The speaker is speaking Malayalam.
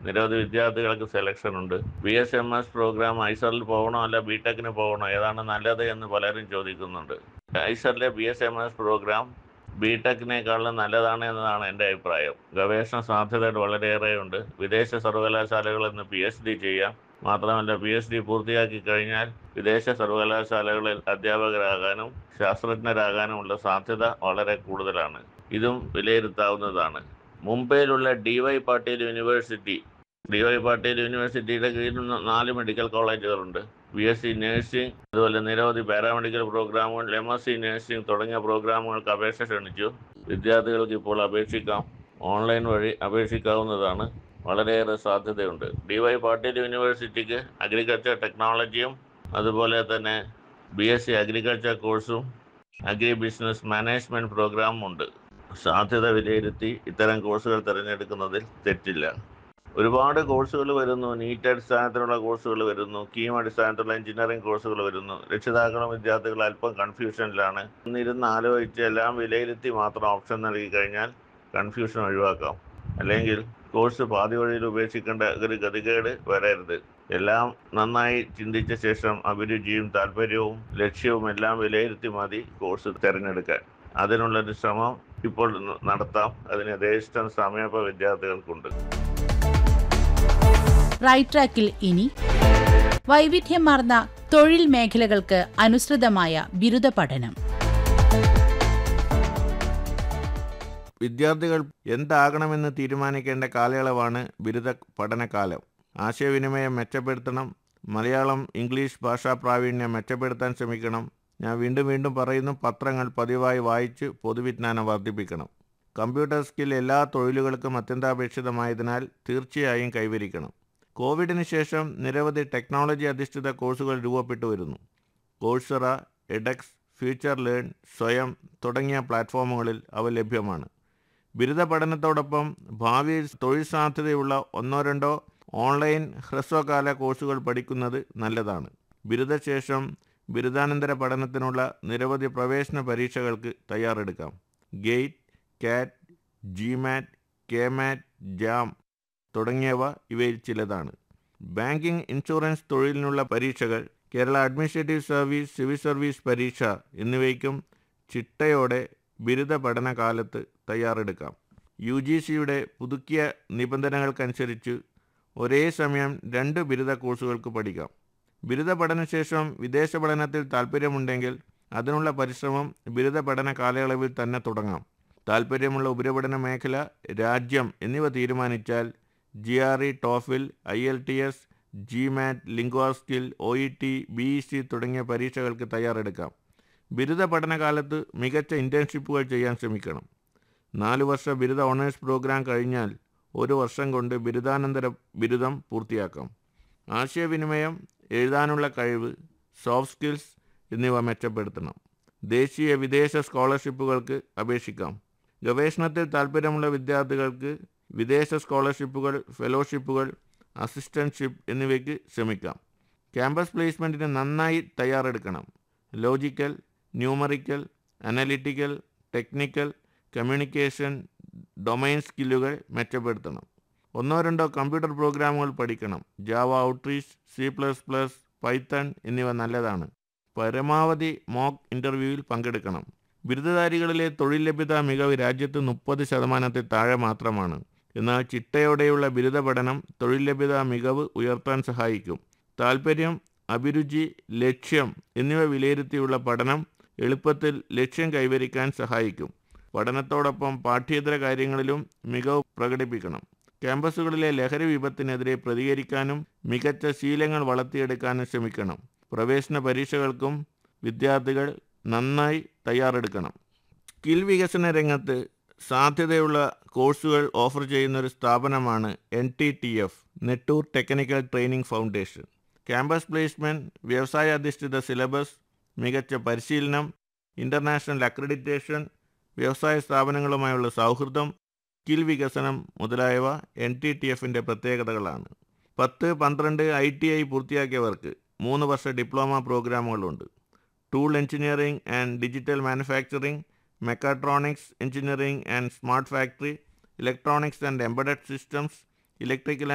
നിരവധി വിദ്യാർത്ഥികൾക്ക് സെലക്ഷൻ ഉണ്ട് B S M S program ഐസറിൽ പോകണോ അല്ല ബി ടെക്കിന് പോകണോ ഏതാണ് നല്ലത് എന്ന് പലരും ചോദിക്കുന്നുണ്ട് ഐസറിലെ B S M S program B ടെക്കിനേക്കാളും നല്ലതാണ് എന്നതാണ് എൻ്റെ അഭിപ്രായം ഗവേഷണ സാധ്യതകൾ വളരെയേറെയുണ്ട് വിദേശ സർവകലാശാലകളിൽ നിന്ന് പി എച്ച് ഡി ചെയ്യാം മാത്രമല്ല പി എച്ച് ഡി പൂർത്തിയാക്കി കഴിഞ്ഞാൽ വിദേശ സർവകലാശാലകളിൽ അധ്യാപകരാകാനും ശാസ്ത്രജ്ഞരാകാനുമുള്ള സാധ്യത വളരെ കൂടുതലാണ് ഇതും വിലയിരുത്താവുന്നതാണ് മുംബൈയിലുള്ള D Y Patil university D Y Patil യൂണിവേഴ്സിറ്റിയുടെ കീഴിൽ നാല് മെഡിക്കൽ കോളേജുകളുണ്ട് ബി എസ് സി നഴ്സിംഗ് അതുപോലെ നിരവധി പാരാമെഡിക്കൽ പ്രോഗ്രാമുകൾ എം എസ് സി നഴ്സിംഗ് തുടങ്ങിയ പ്രോഗ്രാമുകൾക്ക് അപേക്ഷ ക്ഷണിച്ചു വിദ്യാർത്ഥികൾക്ക് ഇപ്പോൾ അപേക്ഷിക്കാം ഓൺലൈൻ വഴി അപേക്ഷിക്കാവുന്നതാണ് വളരെയേറെ സാധ്യതയുണ്ട് ഡി വൈ പാട്ടീൽ യൂണിവേഴ്സിറ്റിക്ക് അഗ്രികൾച്ചർ ടെക്നോളജിയും അതുപോലെ തന്നെ ബി എസ് സി അഗ്രികൾച്ചർ കോഴ്സും അഗ്രി ബിസിനസ് മാനേജ്മെൻറ്റ് പ്രോഗ്രാമും ഉണ്ട് സാധ്യത വിലയിരുത്തി ഇത്തരം കോഴ്സുകൾ തിരഞ്ഞെടുക്കുന്നതിൽ തെറ്റില്ല ഒരുപാട് കോഴ്സുകൾ വരുന്നു നീറ്റ് അടിസ്ഥാനത്തിലുള്ള കോഴ്സുകൾ വരുന്നു കീം അടിസ്ഥാനത്തിലുള്ള എഞ്ചിനീയറിംഗ് കോഴ്സുകൾ വരുന്നു രക്ഷിതാക്കളും വിദ്യാർത്ഥികളും അല്പം കൺഫ്യൂഷനിലാണ് ഒന്നിരുന്ന് ആലോചിച്ച് എല്ലാം വിലയിരുത്തി മാത്രം ഓപ്ഷൻ നൽകി കഴിഞ്ഞാൽ കൺഫ്യൂഷൻ ഒഴിവാക്കാം അല്ലെങ്കിൽ കോഴ്സ് പാതി വഴിയിൽ ഉപേക്ഷിക്കേണ്ട ഒരു ഗതികേട് വരരുത് എല്ലാം നന്നായി ചിന്തിച്ച ശേഷം അഭിരുചിയും താല്പര്യവും ലക്ഷ്യവും എല്ലാം വിലയിരുത്തി മതി കോഴ്സ് തിരഞ്ഞെടുക്കാൻ അതിനുള്ളൊരു ശ്രമം ഇപ്പോൾ നടത്താം അതിന് യഥേഷ്ടം സമയപ്പ വിദ്യാർത്ഥികൾക്കുണ്ട് റൈറ്റ് ട്രാക്കിൽ ഇനി വൈവിധ്യമാർന്ന തൊഴിൽ മേഖലകൾക്ക് അനുസൃതമായ ബിരുദ പഠനം വിദ്യാർത്ഥികൾ എന്താകണമെന്ന് തീരുമാനിക്കേണ്ട കാലയളവാണ് ബിരുദ പഠനകാലം ആശയവിനിമയം മെച്ചപ്പെടുത്തണം മലയാളം ഇംഗ്ലീഷ് ഭാഷാ പ്രാവീണ്യം മെച്ചപ്പെടുത്താൻ ശ്രമിക്കണം ഞാൻ വീണ്ടും വീണ്ടും പറയുന്നു പത്രങ്ങൾ പതിവായി വായിച്ച് പൊതുവിജ്ഞാനം വർദ്ധിപ്പിക്കണം കമ്പ്യൂട്ടർ സ്കിൽ എല്ലാ തൊഴിലുകൾക്കും അത്യന്താപേക്ഷിതമായതിനാൽ തീർച്ചയായും കൈവരിക്കണം കോവിഡിന് ശേഷം നിരവധി ടെക്നോളജി അധിഷ്ഠിത കോഴ്സുകൾ രൂപപ്പെട്ടു വരുന്നു കോഴ്സറ എഡക്സ് ഫ്യൂച്ചർ ലേൺ സ്വയം തുടങ്ങിയ പ്ലാറ്റ്ഫോമുകളിൽ അവ ലഭ്യമാണ് ബിരുദ പഠനത്തോടൊപ്പം ഭാവിയിൽ തൊഴിൽ സാധ്യതയുള്ള ഒന്നോ രണ്ടോ ഓൺലൈൻ ഹ്രസ്വകാല കോഴ്സുകൾ പഠിക്കുന്നത് നല്ലതാണ് ബിരുദശേഷം ബിരുദാനന്തര പഠനത്തിനുള്ള നിരവധി പ്രവേശന പരീക്ഷകൾക്ക് തയ്യാറെടുക്കാം ഗേറ്റ് കാറ്റ് ജിമാറ്റ് കെമാറ്റ് ജാം തുടങ്ങിയവ ഇവയിൽ ചിലതാണ് ബാങ്കിംഗ് ഇൻഷുറൻസ് തൊഴിലിനുള്ള പരീക്ഷകൾ Kerala administrative service civil service പരീക്ഷ എന്നിവയ്ക്കും ചിട്ടയോടെ ബിരുദ പഠനകാലത്ത് തയ്യാറെടുക്കാം യു ജി സിയുടെ പുതുക്കിയ നിബന്ധനകൾക്കനുസരിച്ച് ഒരേ സമയം രണ്ട് ബിരുദ കോഴ്സുകൾക്ക് പഠിക്കാം ബിരുദ പഠനശേഷം വിദേശ പഠനത്തിൽ താൽപ്പര്യമുണ്ടെങ്കിൽ അതിനുള്ള പരിശ്രമം ബിരുദ പഠന കാലയളവിൽ തന്നെ തുടങ്ങാം താൽപ്പര്യമുള്ള ഉപരിപഠന മേഖല രാജ്യം എന്നിവ തീരുമാനിച്ചാൽ G R E ടോഫിൽ I L T S G mat ലിംഗ്വാ skill O E T B E C തുടങ്ങിയ പരീക്ഷകൾക്ക് തയ്യാറെടുക്കാം ബിരുദ പഠനകാലത്ത് മികച്ച ഇൻറ്റേൺഷിപ്പുകൾ ചെയ്യാൻ ശ്രമിക്കണം നാല് വർഷ ബിരുദ ഓണേഴ്സ് പ്രോഗ്രാം കഴിഞ്ഞാൽ ഒരു വർഷം കൊണ്ട് ബിരുദാനന്തര ബിരുദം പൂർത്തിയാക്കാം ആശയവിനിമയം എഴുതാനുള്ള കഴിവ് സോഫ്റ്റ് സ്കിൽസ് എന്നിവ മെച്ചപ്പെടുത്തണം ദേശീയ വിദേശ സ്കോളർഷിപ്പുകൾക്ക് അപേക്ഷിക്കാം ഗവേഷണത്തിൽ താൽപ്പര്യമുള്ള വിദ്യാർത്ഥികൾക്ക് വിദേശ സ്കോളർഷിപ്പുകൾ ഫെലോഷിപ്പുകൾ അസിസ്റ്റൻഷിപ്പ് എന്നിവയ്ക്ക് ശ്രമിക്കാം ക്യാമ്പസ് പ്ലേസ്മെൻറ്റിന് നന്നായി തയ്യാറെടുക്കണം logical numerical analytical technical communication domain സ്കില്ലുകൾ മെച്ചപ്പെടുത്തണം ഒന്നോ രണ്ടോ കമ്പ്യൂട്ടർ പ്രോഗ്രാമുകൾ പഠിക്കണം Java outreach C plus plus Python എന്നിവ നല്ലതാണ് പരമാവധി മോക്ക് ഇൻ്റർവ്യൂവിൽ പങ്കെടുക്കണം ബിരുദധാരികളിലെ തൊഴിൽ ലഭ്യത മികവ് രാജ്യത്ത് മുപ്പത് ശതമാനത്തിൽ താഴെ മാത്രമാണ് എന്നാൽ ചിട്ടയോടെയുള്ള ബിരുദ പഠനം തൊഴിൽ ലഭ്യത മികവ് ഉയർത്താൻ സഹായിക്കും താൽപ്പര്യം അഭിരുചി ലക്ഷ്യം എന്നിവ വിലയിരുത്തിയുള്ള പഠനം എളുപ്പത്തിൽ ലക്ഷ്യം കൈവരിക്കാൻ സഹായിക്കും പഠനത്തോടൊപ്പം പാഠ്യേതര കാര്യങ്ങളിലും മികവ് പ്രകടിപ്പിക്കണം ക്യാമ്പസുകളിലെ ലഹരി വിപത്തിനെതിരെ പ്രതികരിക്കാനും മികച്ച ശീലങ്ങൾ വളർത്തിയെടുക്കാനും ശ്രമിക്കണം പ്രവേശന പരീക്ഷകൾക്കും വിദ്യാർത്ഥികൾ നന്നായി തയ്യാറെടുക്കണം സ്കിൽ വികസന രംഗത്ത് സാധ്യതയുള്ള കോഴ്സുകൾ ഓഫർ ചെയ്യുന്ന ഒരു സ്ഥാപനമാണ് N T T F Nettur technical training foundation campus placement വ്യവസായ അധിഷ്ഠിത സിലബസ് മികച്ച പരിശീലനം ഇൻ്റർനാഷണൽ അക്രഡിറ്റേഷൻ വ്യവസായ സ്ഥാപനങ്ങളുമായുള്ള സൗഹൃദം സ്കിൽ വികസനം മുതലായവ എൻ ടി ടി എഫിൻ്റെ പ്രത്യേകതകളാണ് പത്ത് പന്ത്രണ്ട് ഐ ടി ഐ പൂർത്തിയാക്കിയവർക്ക് മൂന്ന് വർഷ ഡിപ്ലോമ പ്രോഗ്രാമുകളുണ്ട് tool engineering and digital manufacturing mechatronics engineering and smart factory electronics and embedded systems electrical